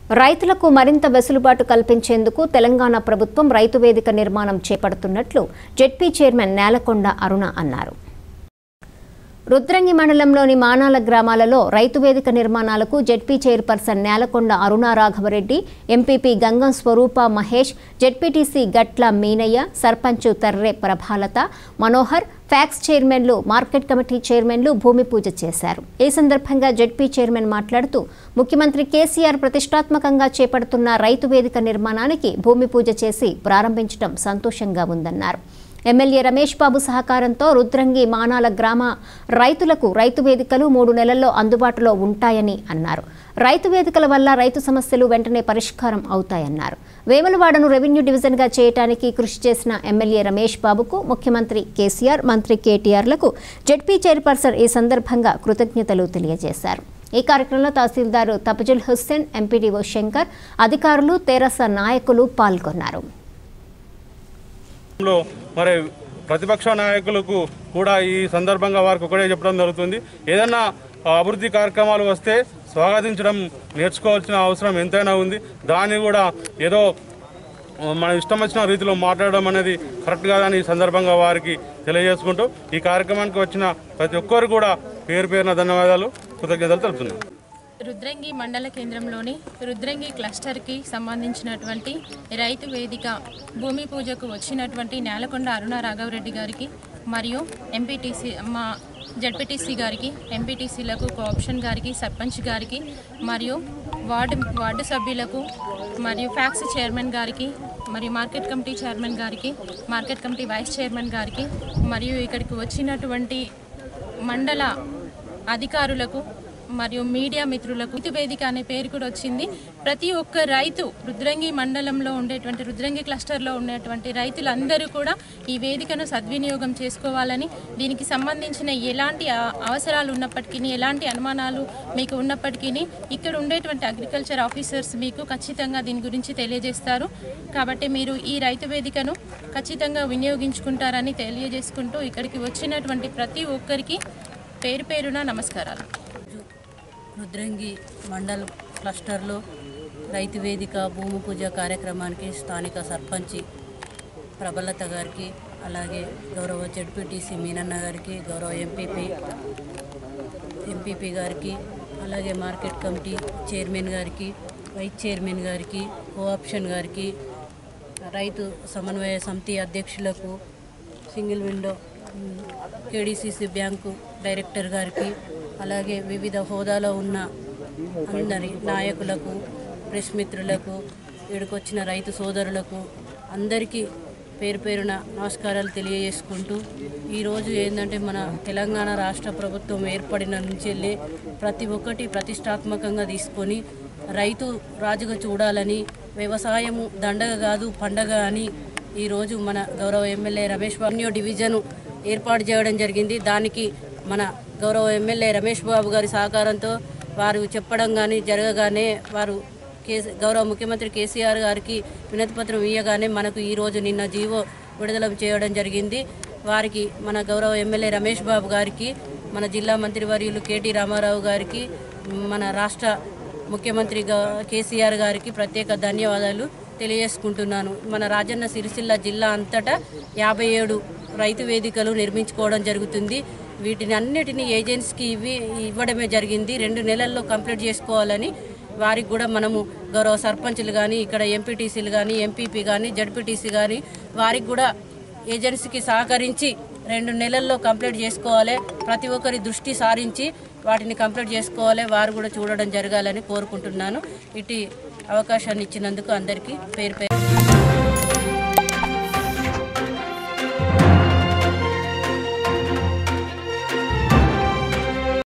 రైతులకు మరింత వెసులుబాటు కల్పించేందుకు తెలంగాణ ప్రభుత్వం రైతు వేదిక నిర్మాణం చేపడుతున్నట్లు జెడ్పీ చైర్మన్ నేలకొండ అరుణ అన్నారు రుద్రంగి మండలంలోని మానాల గ్రామాలలో రైతు వేదిక నిర్మాణాలకు ZP chairperson Nelakonda Aruna Raghavareddy MPP Gangam Swaroopa Mahesh ZPTC Gatla Meenaiah sarpanch Tarre Prabhalatha Manohar PACS చైర్మన్లు మార్కెట్ కమిటీ చైర్మన్లు భూమి పూజ చేశారు ఈ సందర్భంగా జెడ్పీ చైర్మన్ మాట్లాడుతూ ముఖ్యమంత్రి కేసీఆర్ ప్రతిష్టాత్మకంగా చేపడుతున్న రైతు వేదిక నిర్మాణానికి భూమి పూజ చేసి ప్రారంభించడం సంతోషంగా ఉందన్నారు ఎమ్మెల్యే రమేష్ బాబు సహకారంతో రుద్రంగి మానాల గ్రామ రైతులకు రైతు వేదికలు మూడు నెలల్లో అందుబాటులో ఉంటాయని అన్నారు రైతు వేదికల వల్ల రైతు సమస్యలు వెంటనే పరిష్కారం అవుతాయన్నారు వేములవాడను రెవెన్యూ డివిజన్గా చేయడానికి కృషి చేసిన ఎమ్మెల్యే రమేష్ బాబుకు ముఖ్యమంత్రి కేసీఆర్ మంత్రి కేటీఆర్లకు జెడ్పీ చైర్పర్సన్ ఈ సందర్భంగా కృతజ్ఞతలు తెలియజేశారు ఈ కార్యక్రమంలో తహసీల్దార్ తపజుల్ హుస్సేన్ ఎంపీడీఓ శంకర్ అధికారులు తెరస నాయకులు పాల్గొన్నారు లో మరి ప్రతిపక్ష నాయకులకు కూడా ఈ సందర్భంగా వారికి ఒకటే చెప్పడం జరుగుతుంది ఏదైనా అభివృద్ధి కార్యక్రమాలు వస్తే స్వాగతించడం నేర్చుకోవాల్సిన అవసరం ఎంతైనా ఉంది దాన్ని కూడా ఏదో మన ఇష్టం వచ్చిన రీతిలో మాట్లాడడం అనేది కరెక్ట్ కాదని ఈ సందర్భంగా వారికి తెలియజేసుకుంటూ ఈ కార్యక్రమానికి వచ్చిన ప్రతి ఒక్కరు కూడా పేరు పేరున ధన్యవాదాలు కృతజ్ఞతలు తెలుపుతున్నాను రుద్రంగి మండల కేంద్రంలోని రుద్రంగి క్లస్టర్కి సంబంధించినటువంటి రైతు వేదిక భూమి పూజకు వచ్చినటువంటి నేలకొండ అరుణ రాఘవరెడ్డి గారికి మరియు ఎంపీటీసీ మా జడ్పీటీసీ గారికి ఎంపీటీసీలకు కోఆప్షన్ గారికి సర్పంచ్ గారికి మరియు వార్డు వార్డు సభ్యులకు మరియు ఫ్యాక్స్ చైర్మన్ గారికి మరియు మార్కెట్ కమిటీ చైర్మన్ గారికి మార్కెట్ కమిటీ వైస్ చైర్మన్ గారికి మరియు ఇక్కడికి వచ్చినటువంటి మండల అధికారులకు మరియు మీడియా మిత్రులకు రైతు వేదిక అనే పేరు కూడా వచ్చింది ప్రతి ఒక్క రైతు రుద్రంగి మండలంలో ఉండేటువంటి రుద్రంగి క్లస్టర్లో ఉండేటువంటి రైతులందరూ కూడా ఈ వేదికను సద్వినియోగం చేసుకోవాలని దీనికి సంబంధించిన ఎలాంటి ఆ- అవసరాలు ఉన్నప్పటికీ ఎలాంటి అనుమానాలు మీకు ఉన్నప్పటికీ ఇక్కడ ఉండేటువంటి అగ్రికల్చర్ ఆఫీసర్స్ మీకు ఖచ్చితంగా దీని గురించి తెలియజేస్తారు కాబట్టి మీరు ఈ రైతు వేదికను ఖచ్చితంగా వినియోగించుకుంటారని తెలియజేసుకుంటూ ఇక్కడికి వచ్చినటువంటి ప్రతి ఒక్కరికి పేరు పేరున నమస్కారాలు రుద్రంగి మండల్ క్లస్టర్లో రైతు వేదిక భూమి పూజ కార్యక్రమానికి స్థానిక సర్పంచి ప్రబలత గారికి అలాగే గౌరవ జడ్పీటీసీ మీనన్న గారికి గౌరవ ఎంపీపీ ఎంపీపీ గారికి అలాగే మార్కెట్ కమిటీ చైర్మన్ గారికి వైస్ చైర్మన్ గారికి కోఆప్షన్ గారికి రైతు సమన్వయ సమితి అధ్యక్షులకు సింగిల్ విండో మ్, కేడీసీసీ బ్యాంకు డైరెక్టర్ గారికి అలాగే వివిధ హోదాలో ఉన్న అందరి నాయకులకు ప్రెస్ మిత్రులకు ఇక్కడికొచ్చిన రైతు సోదరులకు అందరికీ పేరు పేరున నమస్కారాలు తెలియజేసుకుంటూ ఈరోజు ఏంటంటే మన తెలంగాణ రాష్ట్ర ప్రభుత్వం ఏర్పడిన నుంచి వెళ్ళి ప్రతి ఒక్కటి ప్రతిష్టాత్మకంగా తీసుకొని రైతు రాజుగా చూడాలని వ్యవసాయము దండగ కాదు పండగ అని ఈరోజు మన గౌరవ ఎమ్మెల్యే రమేష్ బాబు డివిజన్ ఏర్పాటు చేయడం జరిగింది దానికి మన గౌరవ ఎమ్మెల్యే రమేష్ బాబు గారి సహకారంతో వారు చెప్పడం కానీ జరగగానే వారు కేసీ గౌరవ ముఖ్యమంత్రి కేసీఆర్ గారికి వినతిపత్రం ఇయ్యగానే మనకు ఈరోజు నిన్న జీవో విడుదల చేయడం జరిగింది వారికి మన గౌరవ ఎమ్మెల్యే రమేష్ బాబు గారికి మన జిల్లా మంత్రివర్యులు కేటీ రామారావు గారికి మన రాష్ట్ర ముఖ్యమంత్రి గా- కేసీఆర్ గారికి ప్రత్యేక ధన్యవాదాలు తెలియజేసుకుంటున్నాను మన రాజన్న సిరిసిల్ల జిల్లా అంతటా యాభై ఏడు రైతు వేదికలు నిర్మించుకోవడం జరుగుతుంది వీటిని అన్నిటినీ ఏజెన్సీకి ఇవి ఇవ్వడమే జరిగింది రెండు నెలల్లో కంప్లీట్ చేసుకోవాలని వారికి కూడా మనము గౌరవ సర్పంచులు కానీ ఇక్కడ ఎంపీటీసీలు కానీ ఎంపీపీ కానీ జడ్పీటీసీ కానీ వారికి కూడా ఏజెన్సీకి సహకరించి రెండు నెలల్లో కంప్లీట్ చేసుకోవాలి ప్రతి ఒక్కరి దృష్టి సారించి వాటిని కంప్లీట్ చేసుకోవాలి వారు కూడా చూడడం జరగాలని కోరుకుంటున్నాను ఇటు అవకాశాన్ని ఇచ్చినందుకు అందరికీ పేరు పేరు